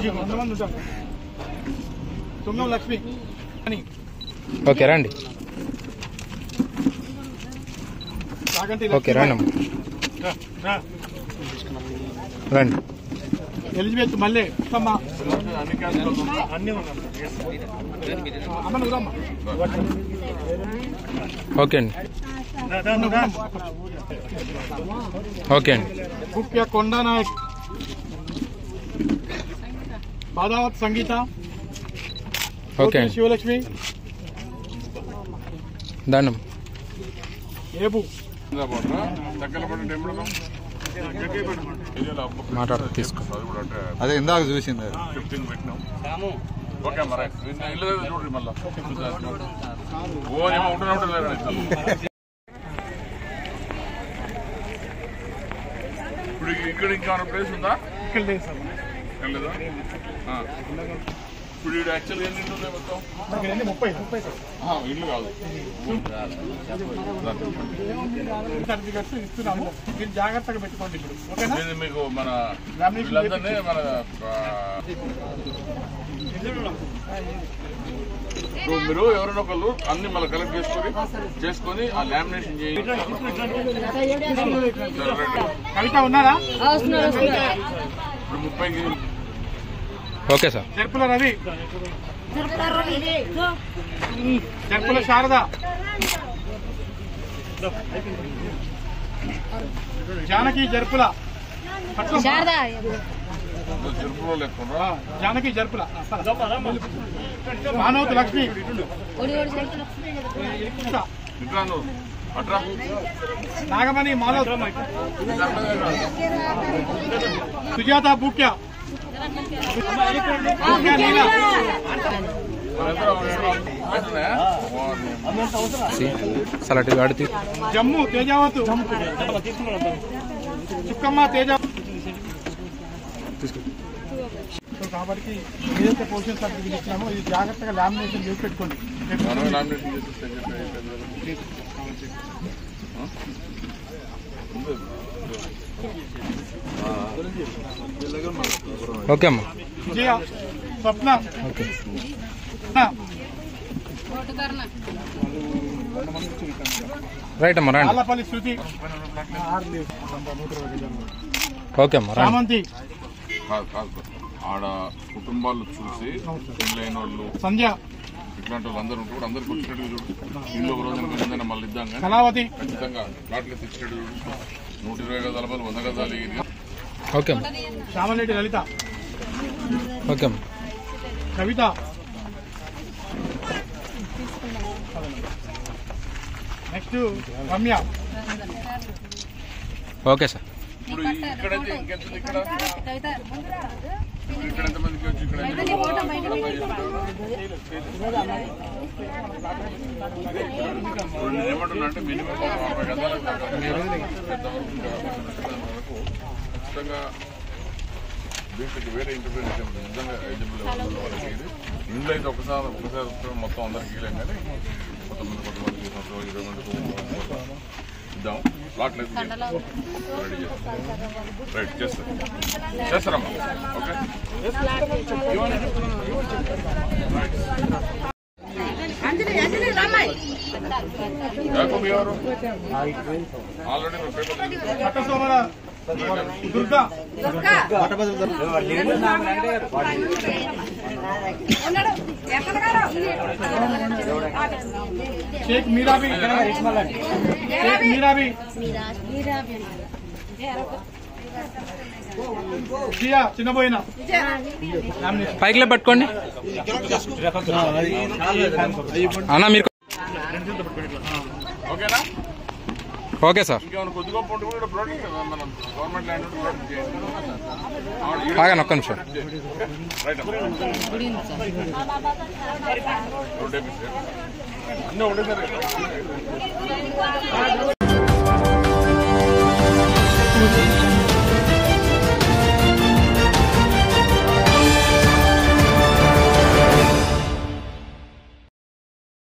కొంతమంది ఉంటారు తుంగం లక్ష్మి అని ఓకే రండి చాగంటి ఓకే రండి అమ్మ. రండి ఎలిజబెత్ మల్లె అమ్మ అమ్మ నువ్వు ఓకే అండి ఓకే అండి ముఖ్య కొండా నాయక్ బాదావత్ సంగీత ఓకే అండి శివలక్ష్మి దండం ఏబు మాట్లాడు తీసుకో అదే ఇందాక చూసింది ఫిఫ్టీన్ పెట్టినాం ఓకే మరి ఇల్లు దగ్గర చూడండి మళ్ళా ఓ ఏమో ఉంటూనే ఉంటుంది ఇప్పుడు ఇక్కడ ఇంకా ప్లేస్ ఉందా ఇక్కడ లేదు సార్ ఏం లేదా ఆ. ఇప్పుడు ఇక్కడ యాక్చువల్గా ఎన్ని ఇల్లు ఉన్నాయి మొత్తం ఇక్కడ ఎన్ని? ముప్పై ముప్పై సార్ ఆ, ఇల్లు కాదు సర్టిఫికెట్స్ ఇస్తున్నాము మీరు జాగ్రత్తగా పెట్టుకోండి ఇప్పుడు ఓకేనా ఇది మీకు మన Lamination వీళ్ళందరినీ మన ఆ, ఇప్పుడు మీరు ఎవరైనా ఒకళ్ళు అన్ని మళ్ళీ కలెక్ట్ చేసుకొని చేసుకొని ఆ లామినేషన్ చేయండి కవిత ఉన్నారా ఇప్పుడు ముప్పై కి- ఓకే సార్ జర్పుల రవి జర్పుల శారద జానకి జర్పుల పట్ల శారదా తిరుపతిలో లేకుండా జానకి జర్పుల మానవతి లక్ష్మి ఒడి ఒడి సైకిల్ ఇట్లా నువ్వు అట్రా నాగమణి మాధవ్ సుజాత బూక్య బూక్య నీల సలాటి గాడి జమ్ము తేజావతు చుక్కమ్మ తేజ సో కాబట్టి ఏదైతే పొజిషన్ సర్టిఫికేట్ ఇచ్చినామో ఇది జాగ్రత్తగా లామినేషన్ చేసి పెట్టుకోండి మనమే నామినేషన్ చేసేస్తే చెప్పి ఓకే అమ్మ విజయ స్వప్న ఓకే రైట్ అమ్మ రండి ఆలపల్లి శృతి ఓకే అమ్మ రండి రామంతి కాదు కాదు ఆడ కుటుంబాలు చూసి పెళ్ళైన వాళ్ళు సంధ్య ఇట్లాంటి వాళ్ళు అందరూ ఉంటే కూడా అందరికి వచ్చినట్టు చూడు ఇంట్లో ఒక రోజు ఏదైనా మళ్ళీ ఇద్దాం కానీ కళావతి ఖచ్చితంగా ప్లాట్లు తెచ్చినట్టు చూడు నూట ఇరవై గదాల బదులు వంద గదాలు ఇది ఓకే అమ్మ శ్యామరెడ్డి లలిత ఓకే అమ్మ Kavitha next Ramya okay sir ఇప్పుడు ఇక్కడైతే ఇంకెంత ఉంది ఇక్కడ కవిత ఇక్కడ ఎంత మందికి వచ్చి ఇక్కడ ఎంత మందికి ఇప్పుడు నేను ఏమంటున్నా అంటే మినిమం ఒక అరవై గదాలకు దాకా ఎంతవరకు ఇంకా వరకు ఖచ్చితంగా దీంట్లోకి వేరే ఇంటర్ప్రిటేషన్ నిజంగా ఎలిజిబుల్ వాళ్ళకి ఇది ఇందులో అయితే ఒకసారి ఒకసారి ఒకసారి మొత్తం అందరికి ఇవ్వలేం కానీ కొంతమంది కొంతమంది సంవత్సరం ఇరవై మంది ఇద్దాం ప్లాట్లు అయితే రెడీ చేస్తాం రైట్ చేస్తాం చేస్తారమ్మా ఓకే యాకూబ్ ఎవరు ఆల్రెడీ మేము పేపర్ పట్ట సోమర దుర్గా షేక్ మీరాబి షేక్ మీరాబి జియా చిన్నబోయిన నామినేషన్ పైకిలే పట్టుకోండి అన్న మీరు ఓకేనా ఓకే సార్ ఇంకేమైనా కొద్ది గొప్ప ఉంటే కూడా ప్రొటెక్ట్ మనం గవర్నమెంట్ ల్యాండ్ ఉంటే ప్రొటెక్ట్ చేయండి ఆవిడ ఈడ ఆగండి ఒక్క నిమిషం రైట్ అమ్మా ఒకటే పీస్. అన్నీ ఒకటేసారి